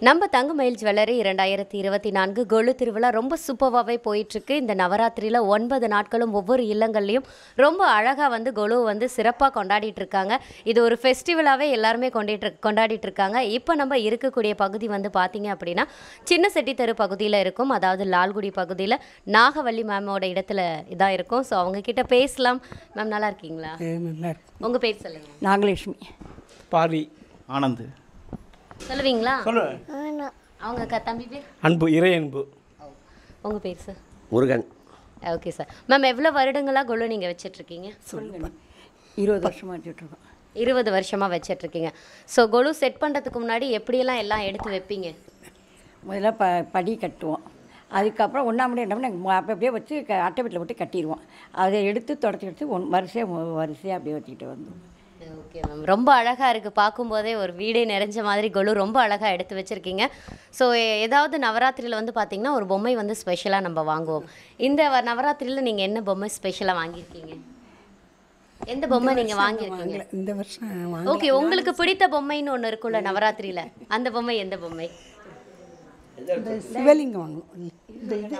நம்ம தங்கமயில் ஜுவல்லரி இரண்டாயிரத்தி இருபத்தி நான்கு கொலு திருவிழா ரொம்ப சூப்பராகவே போயிட்டுருக்கு இந்த நவராத்திரியில் ஒன்பது நாட்களும் ஒவ்வொரு இல்லங்கள்லையும் ரொம்ப அழகாக வந்து கொலு வந்து சிறப்பாக கொண்டாடிட்டு இருக்காங்க இது ஒரு ஃபெஸ்டிவலாகவே எல்லாருமே கொண்டாடிட்டு கொண்டாடிட்டு இருக்காங்க இப்போ நம்ம இருக்கக்கூடிய பகுதி வந்து பார்த்தீங்க அப்படின்னா சின்ன செட்டித்தெரு பகுதியில் இருக்கும் அதாவது லால்குடி பகுதியில் நாகவள்ளி மேமோட இடத்துல இதாக இருக்கும் ஸோ அவங்க கிட்ட பேசலாம் மேம் நல்லா இருக்கீங்களா நல்லா இருக்கு உங்கள் பேர் சொல்லுங்கள் நாகலட்சுமி பாரி ஆனந்த் சொல்லுவீங்களா சொல்லு அவங்க க தம்பி பேர் அன்பு இறை அன்பு உங்கள் பேர் sir Murugan okay sir ma'am எவ்வளோ வருடங்களாக கொலு நீங்கள் வச்சிட்ருக்கீங்க இருபது வருஷமாக வச்சுட்ருக்கோம் இருபது வருஷமாக வச்சிட்ருக்கீங்க ஸோ கொலு செட் பண்ணுறதுக்கு முன்னாடி எப்படியெல்லாம் எல்லாம் எடுத்து வைப்பீங்க முதல்ல ப படி கட்டுவோம் அதுக்கப்புறம் ஒன்றாம் மணி ரெண்டாம் மணி அப்போ அப்படியே வச்சு க அட்டை வீட்டில் போட்டு கட்டிடுவோம் அதை எடுத்து தொடச்சி எடுத்து ஒன் வரிசையாக வரிசையாக அப்படியே வச்சுக்கிட்டு வந்தோம் ஓகே மேம் ரொம்ப அழகாக இருக்குது பார்க்கும்போதே ஒரு வீடே நிறைஞ்ச மாதிரி கொலு ரொம்ப அழகாக எடுத்து வச்சுருக்கீங்க ஸோ ஏதாவது நவராத்திரியில் வந்து பார்த்தீங்கன்னா ஒரு பொம்மை வந்து ஸ்பெஷலாக நம்ம வாங்குவோம் இந்த வ- நவராத்திரியில் நீங்கள் என்ன பொம்மை ஸ்பெஷலாக வாங்கியிருக்கீங்க எந்த பொம்மை நீங்கள் வாங்கியிருக்கீங்க இந்த வருஷம் வாங்க ஓகே உங்களுக்கு பிடித்த பொம்மைன்னு ஒன்று இருக்கும்ல நவராத்திரியில் அந்த பொம்மை எந்த பொம்மை இந்த சிவலிங்கம் வாங்கணும் இந்த இது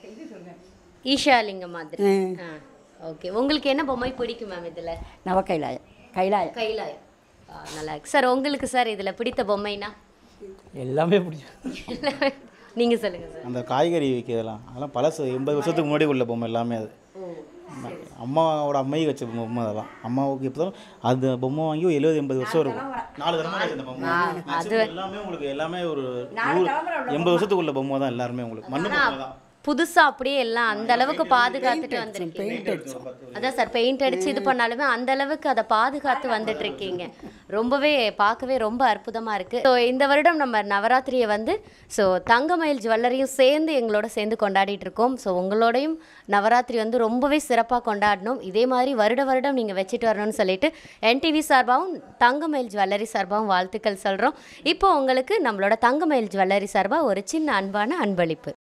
ஈஷாலிங்கம் மாதிரி ஆ ஓகே உங்களுக்கு என்ன பொம்மை பிடிக்கும் மேம் இதில் நவ கைலாயம் கைலாயம் கைலாயம் ஆ, நல்லா இருக்கு சார் உங்களுக்கு சார் இதில் பிடித்த பொம்மைனா எல்லாமே பிடிக்கும் நீங்கள் சொல்லுங்கள் சார் அந்த காய்கறி விற்கிறதெல்லாம் அதெல்லாம் பழசு எண்பது வருஷத்துக்கு முன்னாடி உள்ள பொம்மை எல்லாமே அது அம்மாவோட அம்மை வச்ச பொம்மை அதெல்லாம் அம்மாவுக்கு இப்போ தான் அந்த பொம்மை வாங்கி ஒரு எழுபது எண்பது வருஷம் இருக்கும் நாலு தலைமுறை ஆச்சு அந்த பொம்மை Maximum எல்லாமே உங்களுக்கு எல்லாமே ஒரு நூறு எண்பது வருஷத்துக்கு உள்ள பொம்மை தான் எல்லாருமே உங்களுக்கு மண்ணு பொம்மை தான் புதுசா அப்படியே எல்லாம் அந்த அளவுக்கு பாதுகாத்துட்டு வந்திருக்கீங்க அதான் சார் பெயிண்ட் அடிச்சு இது பண்ணாலுமே அந்த அளவுக்கு அதை பாதுகாத்து வந்துட்டு இருக்கீங்க ரொம்பவே பார்க்கவே ரொம்ப அற்புதமா இருக்கு ஸோ இந்த வருடம் நம்ம நவராத்திரியை வந்து ஸோ தங்கமயில் ஜுவல்லரியும் சேர்ந்து எங்களோட சேர்ந்து கொண்டாடிட்டு இருக்கோம் ஸோ உங்களோடையும் நவராத்திரி வந்து ரொம்பவே சிறப்பாக கொண்டாடணும் இதே மாதிரி வருட வருடம் நீங்கள் வச்சுட்டு வரணும்னு சொல்லிட்டு என்டிவி சார்பாகவும் தங்கமயில் ஜுவல்லரி சார்பாகவும் வாழ்த்துக்கள் சொல்கிறோம் இப்போ உங்களுக்கு நம்மளோட தங்கமயில் ஜுவல்லரி சார்பாக ஒரு சின்ன அன்பான அன்பளிப்பு